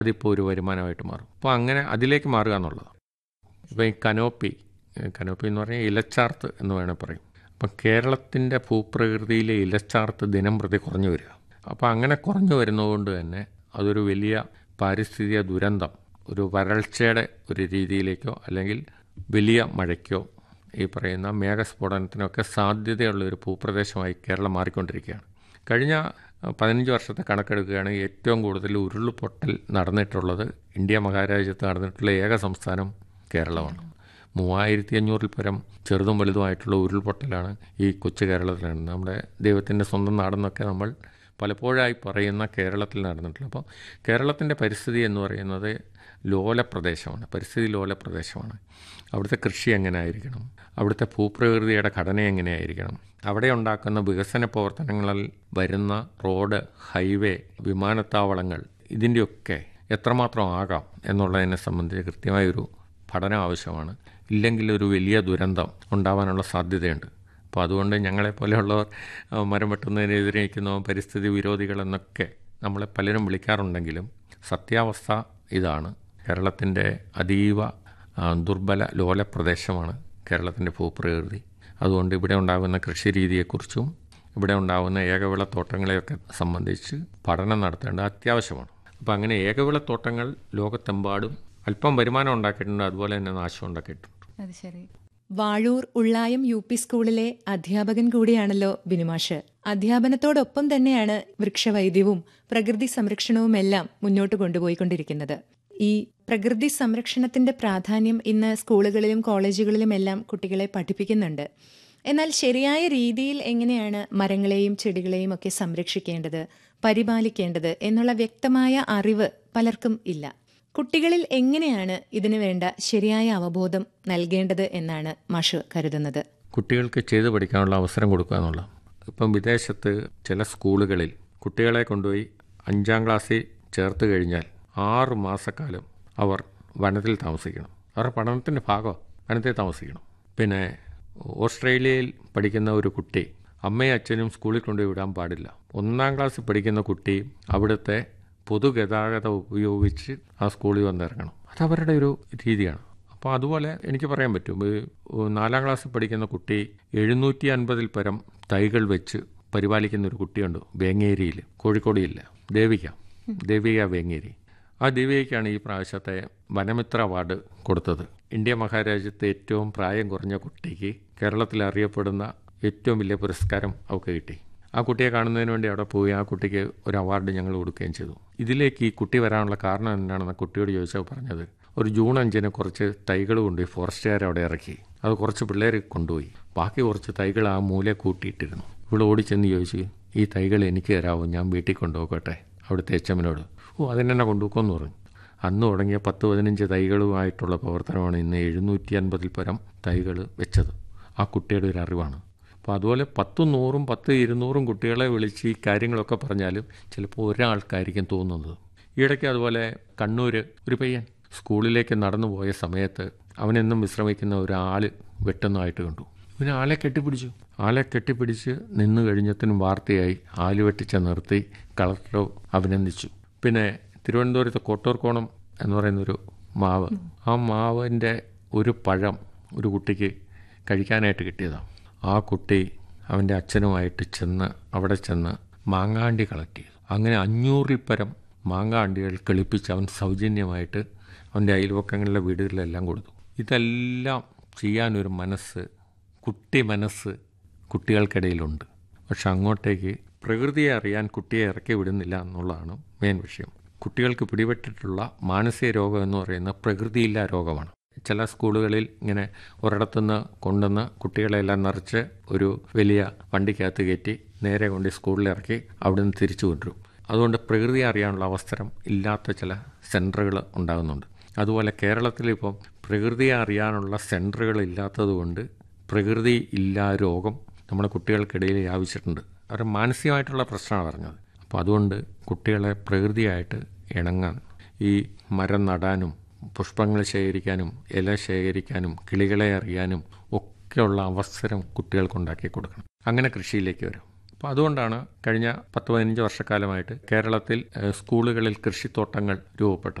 അതിപ്പോൾ ഒരു വരുമാനമായിട്ട് മാറും അപ്പോൾ അങ്ങനെ അതിലേക്ക് മാറുക എന്നുള്ളതാണ് ഇപ്പോൾ ഈ കനോപ്പി കനോപ്പി എന്ന് പറഞ്ഞാൽ ഇലച്ചാർത്ത് എന്ന് വേണേൽ പറയും അപ്പം കേരളത്തിൻ്റെ ഭൂപ്രകൃതിയിലെ ഇലച്ചാർത്ത് ദിനം പ്രതി കുറഞ്ഞു വരിക അപ്പോൾ അങ്ങനെ കുറഞ്ഞു വരുന്നതുകൊണ്ട് തന്നെ അതൊരു വലിയ പാരിസ്ഥിതിക ദുരന്തം ഒരു വരൾച്ചയുടെ ഒരു രീതിയിലേക്കോ അല്ലെങ്കിൽ വലിയ മഴയ്ക്കോ ഈ പറയുന്ന മേഘസ്ഫോടനത്തിനൊക്കെ സാധ്യതയുള്ള ഒരു ഭൂപ്രദേശമായി കേരളം മാറിക്കൊണ്ടിരിക്കുകയാണ് കഴിഞ്ഞ പതിനഞ്ച് വർഷത്തെ കണക്കെടുക്കുകയാണെങ്കിൽ ഏറ്റവും കൂടുതൽ ഉരുൾപൊട്ടൽ നടന്നിട്ടുള്ളത് ഇന്ത്യ മഹാരാജ്യത്ത് നടന്നിട്ടുള്ള ഏക സംസ്ഥാനം കേരളമാണ് മൂവായിരത്തി അഞ്ഞൂറിൽ പരം ചെറുതും വലുതുമായിട്ടുള്ള ഉരുൾപൊട്ടലാണ് ഈ കൊച്ചു കേരളത്തിലാണ് നമ്മുടെ ദൈവത്തിൻ്റെ സ്വന്തം നാടെന്നൊക്കെ നമ്മൾ പലപ്പോഴായി പറയുന്ന കേരളത്തിൽ നടന്നിട്ടുള്ളത് അപ്പോൾ കേരളത്തിൻ്റെ പരിസ്ഥിതി എന്ന് പറയുന്നത് ലോല പ്രദേശമാണ് പരിസ്ഥിതി ലോല പ്രദേശമാണ് അവിടുത്തെ കൃഷി എങ്ങനെ ആയിരിക്കണം അവിടുത്തെ ഭൂപ്രകൃതിയുടെ ഘടന എങ്ങനെയായിരിക്കണം അവിടെ ഉണ്ടാക്കുന്ന വികസന പ്രവർത്തനങ്ങളിൽ വരുന്ന റോഡ് ഹൈവേ വിമാനത്താവളങ്ങൾ ഇതിൻ്റെയൊക്കെ എത്രമാത്രം ആകാം എന്നുള്ളതിനെ സംബന്ധിച്ച് കൃത്യമായൊരു പഠനം ആവശ്യമാണ് ഇല്ലെങ്കിൽ ഒരു വലിയ ദുരന്തം ഉണ്ടാവാനുള്ള സാധ്യതയുണ്ട് അപ്പോൾ അതുകൊണ്ട് ഞങ്ങളെപ്പോലെയുള്ളവർ മരം വെട്ടുന്നതിനെതിരെ നിൽക്കുന്ന പരിസ്ഥിതി വിരോധികൾ എന്നൊക്കെ നമ്മളെ പലരും വിളിക്കാറുണ്ടെങ്കിലും സത്യാവസ്ഥ ഇതാണ് കേരളത്തിൻ്റെ അതീവ ദുർബല ലോല പ്രദേശമാണ് കേരളത്തിൻ്റെ ഭൂപ്രകൃതി അതുകൊണ്ട് ഇവിടെ ഉണ്ടാകുന്ന കൃഷി രീതിയെക്കുറിച്ചും ഇവിടെ ഉണ്ടാകുന്ന ഏകവിള തോട്ടങ്ങളെയൊക്കെ സംബന്ധിച്ച് പഠനം നടത്തേണ്ടത് അത്യാവശ്യമാണ് അപ്പോൾ അങ്ങനെ ഏകവിള തോട്ടങ്ങൾ ലോകത്തെമ്പാടും അല്പം വരുമാനം ഉണ്ടാക്കിയിട്ടുണ്ട് അതുപോലെ തന്നെ നാശം ഉണ്ടാക്കിയിട്ടുണ്ട് അത് ശരി വാഴൂർ ഉള്ളായം യു പി സ്കൂളിലെ അധ്യാപകൻ കൂടിയാണല്ലോ ബിനുമാഷ് അധ്യാപനത്തോടൊപ്പം തന്നെയാണ് വൃക്ഷവൈദ്യവും പ്രകൃതി സംരക്ഷണവും എല്ലാം മുന്നോട്ട് കൊണ്ടുപോയിക്കൊണ്ടിരിക്കുന്നത് ഈ പ്രകൃതി സംരക്ഷണത്തിന്റെ പ്രാധാന്യം ഇന്ന് സ്കൂളുകളിലും കോളേജുകളിലും എല്ലാം കുട്ടികളെ പഠിപ്പിക്കുന്നുണ്ട് എന്നാൽ ശരിയായ രീതിയിൽ എങ്ങനെയാണ് മരങ്ങളെയും ചെടികളെയും ഒക്കെ സംരക്ഷിക്കേണ്ടത് പരിപാലിക്കേണ്ടത് എന്നുള്ള വ്യക്തമായ അറിവ് പലർക്കും ഇല്ല കുട്ടികളിൽ എങ്ങനെയാണ് ഇതിനു വേണ്ട ശരിയായ അവബോധം നൽകേണ്ടത് എന്നാണ് മാഷ് കരുതുന്നത് കുട്ടികൾക്ക് ചെയ്തു പഠിക്കാനുള്ള അവസരം കൊടുക്കുക എന്നുള്ള ഇപ്പം വിദേശത്ത് ചില സ്കൂളുകളിൽ കുട്ടികളെ കൊണ്ടുപോയി അഞ്ചാം ക്ലാസ്സിൽ ചേർത്ത് കഴിഞ്ഞാൽ ആറ് മാസക്കാലം അവർ വനത്തിൽ താമസിക്കണം അവരുടെ പഠനത്തിൻ്റെ ഭാഗം വനത്തിൽ താമസിക്കണം പിന്നെ ഓസ്ട്രേലിയയിൽ പഠിക്കുന്ന ഒരു കുട്ടി അമ്മയും അച്ഛനും സ്കൂളിൽ കൊണ്ടുപോയി വിടാൻ പാടില്ല ഒന്നാം ക്ലാസ്സിൽ പഠിക്കുന്ന കുട്ടി അവിടുത്തെ പൊതുഗതാഗതം ഉപയോഗിച്ച് ആ സ്കൂളിൽ വന്നിറങ്ങണം അത് അവരുടെ ഒരു രീതിയാണ് അപ്പോൾ അതുപോലെ എനിക്ക് പറയാൻ പറ്റും നാലാം ക്ലാസ്സിൽ പഠിക്കുന്ന കുട്ടി എഴുന്നൂറ്റി അൻപതിൽ പരം തൈകൾ വെച്ച് പരിപാലിക്കുന്ന ഒരു കുട്ടിയുണ്ട് വേങ്ങേരിയിൽ കോഴിക്കോടിയില്ല ദേവിക ദേവിക വേങ്ങേരി ആ ദേവികയ്ക്കാണ് ഈ പ്രാവശ്യത്തെ വനമിത്ര അവാർഡ് കൊടുത്തത് ഇന്ത്യ മഹാരാജ്യത്തെ ഏറ്റവും പ്രായം കുറഞ്ഞ കുട്ടിക്ക് കേരളത്തിൽ അറിയപ്പെടുന്ന ഏറ്റവും വലിയ പുരസ്കാരം അവൾക്ക് കിട്ടി ആ കുട്ടിയെ കാണുന്നതിന് വേണ്ടി അവിടെ പോയി ആ കുട്ടിക്ക് ഒരു അവാർഡ് ഞങ്ങൾ കൊടുക്കുകയും ചെയ്തു ഇതിലേക്ക് ഈ കുട്ടി വരാനുള്ള കാരണം എന്താണെന്ന് കുട്ടിയോട് ചോദിച്ചാൽ പറഞ്ഞത് ഒരു ജൂൺ അഞ്ചിന് കുറച്ച് തൈകൾ കൊണ്ടുപോയി ഫോറസ്റ്റുകാർ അവിടെ ഇറക്കി അത് കുറച്ച് പിള്ളേർ കൊണ്ടുപോയി ബാക്കി കുറച്ച് തൈകൾ ആ മൂല കൂട്ടിയിട്ടിരുന്നു ഇവിടെ ഓടിച്ചെന്ന് ചോദിച്ചു ഈ തൈകൾ എനിക്ക് തരാമോ ഞാൻ വീട്ടിൽ കൊണ്ടുപോകട്ടെ അവിടുത്തെ എച്ചമ്മനോട് ഓ അതിനെന്നെ കൊണ്ടുപോക്കുമെന്ന് പറഞ്ഞു അന്ന് തുടങ്ങിയ പത്ത് പതിനഞ്ച് തൈകളുമായിട്ടുള്ള പ്രവർത്തനമാണ് ഇന്ന് എഴുന്നൂറ്റി അൻപതിൽ പരം തൈകൾ വെച്ചത് ആ കുട്ടിയുടെ ഒരു അറിവാണ് അപ്പോൾ അതുപോലെ പത്തും നൂറും പത്ത് ഇരുന്നൂറും കുട്ടികളെ വിളിച്ച് ഈ കാര്യങ്ങളൊക്കെ പറഞ്ഞാലും ചിലപ്പോൾ ഒരാൾക്കായിരിക്കും തോന്നുന്നത് ഈയിടയ്ക്ക് അതുപോലെ കണ്ണൂർ ഒരു പയ്യൻ സ്കൂളിലേക്ക് നടന്നു പോയ സമയത്ത് അവനെന്നും വിശ്രമിക്കുന്ന ഒരാൾ വെട്ടുന്നതായിട്ട് കണ്ടു ഇവന് ആളെ കെട്ടിപ്പിടിച്ചു ആളെ കെട്ടിപ്പിടിച്ച് നിന്ന് കഴിഞ്ഞത്തിനും വാർത്തയായി ആല് വെട്ടിച്ച നിർത്തി കളക്ടർ അഭിനന്ദിച്ചു പിന്നെ തിരുവനന്തപുരത്ത് കോട്ടൂർക്കോണം എന്ന് പറയുന്നൊരു മാവ് ആ മാവിൻ്റെ ഒരു പഴം ഒരു കുട്ടിക്ക് കഴിക്കാനായിട്ട് കിട്ടിയതാണ് ആ കുട്ടി അവൻ്റെ അച്ഛനുമായിട്ട് ചെന്ന് അവിടെ ചെന്ന് മാങ്ങാണ്ടി കളക്ട് ചെയ്തു അങ്ങനെ അഞ്ഞൂറിൽ പരം മാങ്ങാണ്ടികൾ കിളിപ്പിച്ച് അവൻ സൗജന്യമായിട്ട് അവൻ്റെ അയൽവക്കങ്ങളിലെ വീടുകളിലെല്ലാം കൊടുത്തു ഇതെല്ലാം ചെയ്യാനൊരു മനസ്സ് കുട്ടി മനസ്സ് കുട്ടികൾക്കിടയിലുണ്ട് പക്ഷെ അങ്ങോട്ടേക്ക് പ്രകൃതിയെ അറിയാൻ കുട്ടിയെ ഇറക്കി വിടുന്നില്ല എന്നുള്ളതാണ് മെയിൻ വിഷയം കുട്ടികൾക്ക് പിടിപെട്ടിട്ടുള്ള മാനസിക രോഗം എന്ന് പറയുന്ന പ്രകൃതിയില്ലാ രോഗമാണ് ചില സ്കൂളുകളിൽ ഇങ്ങനെ ഒരിടത്തുനിന്ന് കൊണ്ടുവന്ന് കുട്ടികളെല്ലാം നിറച്ച് ഒരു വലിയ വണ്ടിക്കകത്ത് കയറ്റി നേരെ കൊണ്ട് സ്കൂളിൽ ഇറക്കി അവിടെ നിന്ന് തിരിച്ചു കൊണ്ടുവരും അതുകൊണ്ട് പ്രകൃതി അറിയാനുള്ള അവസരം ഇല്ലാത്ത ചില സെൻറ്ററുകൾ ഉണ്ടാകുന്നുണ്ട് അതുപോലെ കേരളത്തിൽ ഇപ്പം പ്രകൃതിയെ അറിയാനുള്ള സെൻറ്ററുകൾ ഇല്ലാത്തതുകൊണ്ട് പ്രകൃതി ഇല്ലാ രോഗം നമ്മുടെ കുട്ടികൾക്കിടയിൽ വ്യാപിച്ചിട്ടുണ്ട് അവരുടെ മാനസികമായിട്ടുള്ള പ്രശ്നമാണ് പറഞ്ഞത് അപ്പോൾ അതുകൊണ്ട് കുട്ടികളെ പ്രകൃതിയായിട്ട് ഇണങ്ങാൻ ഈ മരം നടാനും പുഷ്പങ്ങൾ ശേഖരിക്കാനും ഇല ശേഖരിക്കാനും കിളികളെ അറിയാനും ഒക്കെയുള്ള അവസരം കുട്ടികൾക്ക് ഉണ്ടാക്കി കൊടുക്കണം അങ്ങനെ കൃഷിയിലേക്ക് വരും അപ്പോൾ അതുകൊണ്ടാണ് കഴിഞ്ഞ പത്ത് പതിനഞ്ച് വർഷക്കാലമായിട്ട് കേരളത്തിൽ ഏഹ്, സ്കൂളുകളിൽ കൃഷിത്തോട്ടങ്ങൾ രൂപപ്പെട്ടത്